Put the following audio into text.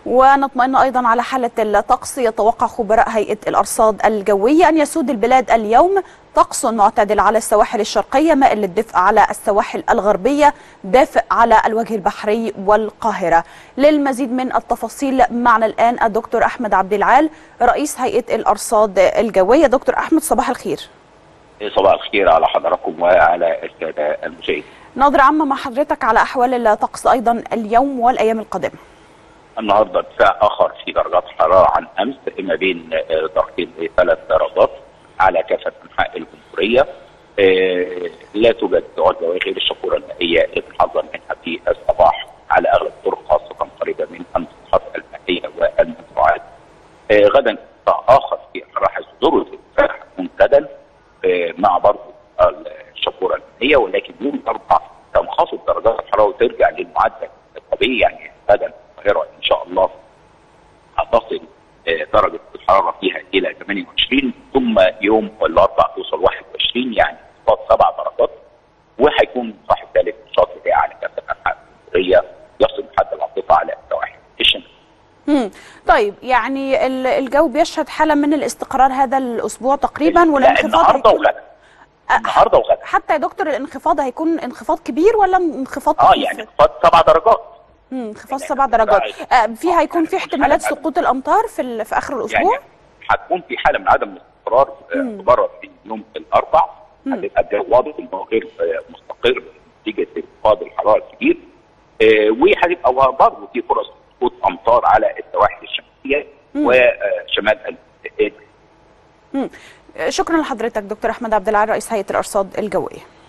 ونطمئن أيضا على حالة الطقس يتوقع خبراء هيئة الأرصاد الجوية أن يسود البلاد اليوم طقس معتدل على السواحل الشرقية مائل للدفء على السواحل الغربية دافئ على الوجه البحري والقاهرة للمزيد من التفاصيل معنا الآن الدكتور أحمد عبد العال رئيس هيئة الأرصاد الجوية دكتور أحمد صباح الخير صباح الخير على حضراتكم وعلى السادة المشاهدين نظرة عامة مع حضرتك على أحوال الطقس أيضا اليوم والأيام القادمة النهارده ارتفاع اخر في درجات الحراره عن امس ما بين درجتين لثلاث درجات على كافه انحاء الجمهوريه لا توجد عزله غير الشقوره المائيه اللي بنحذر منها في الصباح على اغلب الطرق خاصه قريبه من المسطحات المائيه والمزروعات غدا ارتفاع اخر في الراحه ذروه ارتفاع منتدل مع برضه الشقوره المائيه ولكن يوم الاربعاء تنخفض درجات الحراره وترجع للمعدل الطبيعي يعني غدا القاهره ان شاء الله هتصل درجه الحراره فيها الى 28 ثم يوم الاربعاء توصل 21 يعني انخفاض سبع درجات وهيكون صاحب ذلك نشاط رياح على كافه انحاء الجمهوريه يصل حد العاصفه على السواحل الشماليه. امم طيب يعني الجو بيشهد حاله من الاستقرار هذا الاسبوع تقريبا والانخفاض النهارده وغدا النهارده وغدا حتى يا دكتور الانخفاض هيكون انخفاض كبير ولا انخفاض اه يعني انخفاض سبع درجات انخفاض سبع درجات آه في هيكون في احتمالات سقوط الامطار في في اخر الاسبوع يعني هتكون في حاله من عدم الاستقرار تبرر في يوم الاربع هتبقى الجو واضح ان هو غير مستقر نتيجه انخفاض الحراره الكبير آه وهتبقى برضه في فرص سقوط امطار على السواحل الشماليه وشمال شكرا لحضرتك دكتور احمد عبد العال رئيس هيئه الارصاد الجويه